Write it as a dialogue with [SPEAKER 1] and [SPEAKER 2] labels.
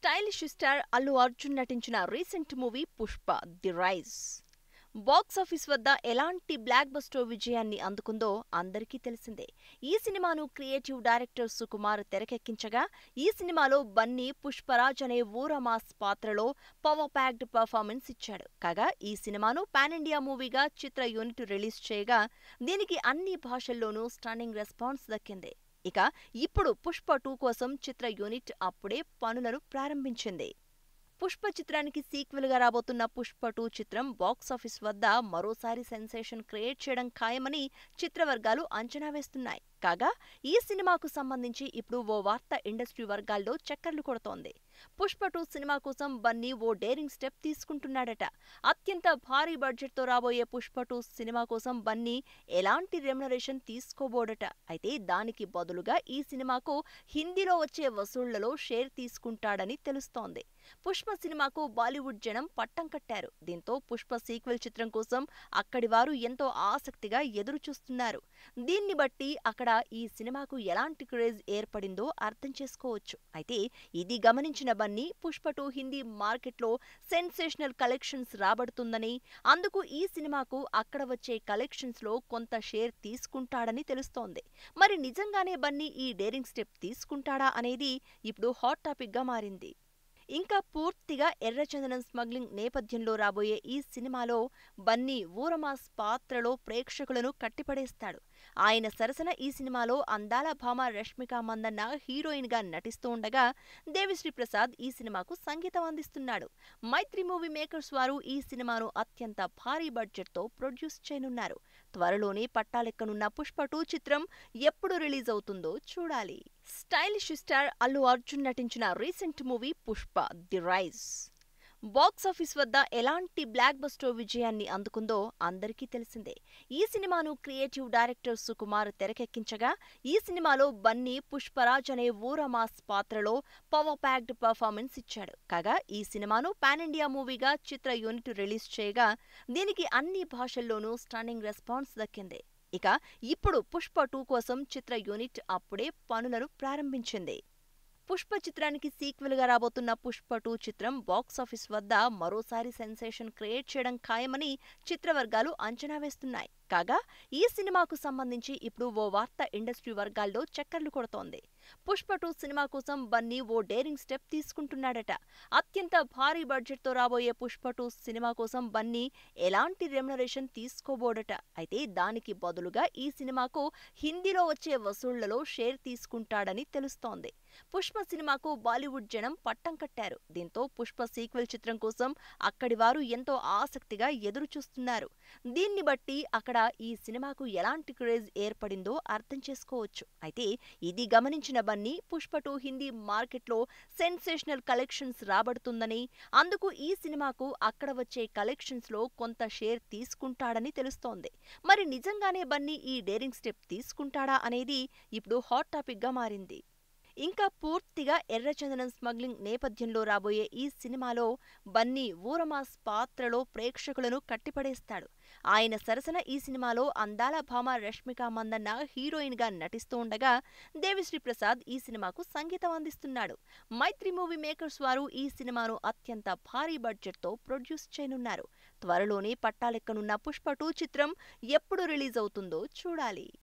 [SPEAKER 1] stylish star Allu Arjun నటించిన recent movie Pushpa the rise box office వద్ద ఎలాంటి బ్లాక్ బస్టర్ విజయాన్ని అందుకుందో అందరికీ తెలిసిందే ఈ సినిమాను క్రియేటివ్ డైరెక్టర్ సుకుమార్ తెరకెక్కించగా ఈ సినిమాలో బన్నీ పుష్పరాజ్ అనే ఊరమాస్ పాత్రలో పవర్ ప్యాక్డ్ పర్ఫార్మెన్స్ ఇచ్చాడు కాగా ఈ సినిమాను పాన్ ఇండియా మూవీగా చిత్ర యూనిట్ రిలీజ్ చేయగా దీనికి అన్ని భాషల్లోనూ స్టన్నింగ్ రెస్పాన్స్ దక్కింది ఇక ఇప్పుడు పుష్ప టూ కోసం చిత్ర యూనిట్ అప్పుడే పనులను ప్రారంభించింది పుష్ప చిత్రానికి సీక్వెల్ గా రాబోతున్న పుష్ప టూ చిత్రం బాక్సాఫీస్ వద్ద మరోసారి సెన్సేషన్ క్రియేట్ చేయడం ఖాయమని చిత్రవర్గాలు అంచనా వేస్తున్నాయి కాగా ఈ సినిమాకు సంబంధించి ఇప్పుడు ఓ వార్త ఇండస్ట్రీ వర్గాల్లో చక్కర్లు కొడుతోంది పుష్ప టూ సినిమా కోసం బన్నీ ఓ డేరింగ్ స్టెప్ తీసుకుంటున్నాడట అత్యంత భారీ బడ్జెట్తో రాబోయే పుష్ప టూ సినిమా కోసం బన్నీ ఎలాంటి రెమ్యునరేషన్ తీసుకోబోడట అయితే దానికి బదులుగా ఈ సినిమాకు హిందీలో వచ్చే వసూళ్లలో షేర్ తీసుకుంటాడని తెలుస్తోంది పుష్ప సినిమాకు బాలీవుడ్ జనం పట్టం కట్టారు దీంతో పుష్ప సీక్వెల్ చిత్రం కోసం అక్కడి వారు ఎంతో ఆసక్తిగా ఎదురు చూస్తున్నారు దీన్ని బట్టి అక్కడ ఈ సినిమాకు ఎలాంటి క్రేజ్ ఏర్పడిందో అర్థం చేసుకోవచ్చు అయితే ఇది గమనించిన బన్నీ పుష్ప టూ హిందీ మార్కెట్లో సెన్సేషనల్ కలెక్షన్స్ రాబడుతుందని అందుకు ఈ సినిమాకు అక్కడ వచ్చే కలెక్షన్స్ లో కొంత షేర్ తీసుకుంటాడని తెలుస్తోంది మరి నిజంగానే బన్నీ ఈ డేరింగ్ స్టెప్ తీసుకుంటాడా అనేది ఇప్పుడు హాట్ టాపిక్ గా మారింది ఇంకా పూర్తిగా ఎర్రచందనం స్మగ్లింగ్ నేపథ్యంలో రాబోయే ఈ సినిమాలో బన్నీ ఊరమాస్ పాత్రలో ప్రేక్షకులను కట్టిపడేస్తాడు ఆయన సరసన ఈ సినిమాలో అందాల భామ రష్మిక మందన్న హీరోయిన్ గా నటిస్తూ ఉండగా దేవిశ్రీ ప్రసాద్ ఈ సినిమాకు సంగీతం అందిస్తున్నాడు మైత్రి మూవీ మేకర్స్ వారు ఈ సినిమాను అత్యంత భారీ బడ్జెట్ తో ప్రొడ్యూస్ చేయనున్నారు త్వరలోనే పట్టాలెక్కనున్న పుష్ప టూ చిత్రం ఎప్పుడు రిలీజ్ అవుతుందో చూడాలి స్టైలిష్ స్టార్ అల్లు అర్జున్ నటించిన recent movie Pushpa the rise box office వద్ద ఎలాంటి బ్లాక్ బస్టర్ విజయాన్ని అందుకుందో అందరికీ తెలిసిందే ఈ సినిమాను క్రియేటివ్ డైరెక్టర్ సుకుమార్ తెరకెక్కించగా ఈ సినిమాలో బన్నీ పుష్పరాజ్ అనే ఊరమాస్ పాత్రలో పవర్ ప్యాక్డ్ పర్ఫార్మెన్స్ ఇచ్చాడు కాగా ఈ సినిమాను పాన్ ఇండియా మూవీగా చిత్ర యూనిట్ రిలీజ్ చేయగా దీనికి అన్ని భాషల్లోనూ స్టన్నింగ్ రెస్పాన్స్ దక్కింది ఇక ఇప్పుడు పుష్ప టూ కోసం చిత్ర యూనిట్ అప్పుడే పనులను ప్రారంభించింది పుష్ప చిత్రానికి సీక్వెల్ గా రాబోతున్న పుష్ప టూ చిత్రం బాక్సాఫీస్ వద్ద మరోసారి సెన్సేషన్ క్రియేట్ చేయడం ఖాయమని చిత్రవర్గాలు అంచనా వేస్తున్నాయి కాగా ఈ సినిమాకు సంబంధించి ఇప్పుడు ఓ వార్త ఇండస్ట్రీ వర్గాల్లో చక్కర్లు కొడుతోంది పుష్ప టూ సినిమా కోసం బన్నీ ఓ డేరింగ్ స్టెప్ తీసుకుంటున్నాడట అత్యంత భారీ బడ్జెట్తో రాబోయే పుష్ప టూ సినిమా కోసం బన్నీ ఎలాంటి రెమ్యునరేషన్ తీసుకోబోడట అయితే దానికి బదులుగా ఈ సినిమాకు హిందీలో వచ్చే వసూళ్లలో షేర్ తీసుకుంటాడని తెలుస్తోంది పుష్ప సినిమాకు బాలీవుడ్ జనం పట్టం కట్టారు దీంతో పుష్ప సీక్వెల్ చిత్రం కోసం అక్కడి వారు ఎంతో ఆసక్తిగా ఎదురు చూస్తున్నారు దీన్ని బట్టి అక్కడ ఈ సినిమాకు ఎలాంటి క్రేజ్ ఏర్పడిందో అర్థం చేసుకోవచ్చు అయితే ఇది గమనించిన బన్నీ పుష్ప టూ హిందీ మార్కెట్లో సెన్సేషనల్ కలెక్షన్స్ రాబడుతుందని అందుకు ఈ సినిమాకు అక్కడ వచ్చే కలెక్షన్స్ లో కొంత షేర్ తీసుకుంటాడని తెలుస్తోంది మరి నిజంగానే బన్నీ ఈ డేరింగ్ స్టెప్ తీసుకుంటాడా అనేది ఇప్పుడు హాట్ టాపిక్ గా మారింది ఇంకా పూర్తిగా ఎర్రచందనం స్మగ్లింగ్ నేపథ్యంలో రాబోయే ఈ సినిమాలో బన్నీ ఊరమాస్ పాత్రలో ప్రేక్షకులను కట్టిపడేస్తాడు ఆయన సరసన ఈ సినిమాలో అందాల భామ రష్మిక మందన్న హీరోయిన్ గా నటిస్తూ ఉండగా దేవిశ్రీ ప్రసాద్ ఈ సినిమాకు సంగీతం అందిస్తున్నాడు మైత్రి మూవీ మేకర్స్ వారు ఈ సినిమాను అత్యంత భారీ బడ్జెట్ తో ప్రొడ్యూస్ చేయనున్నారు త్వరలోనే పట్టాలెక్కనున్న పుష్ప టూ చిత్రం ఎప్పుడు రిలీజ్ అవుతుందో చూడాలి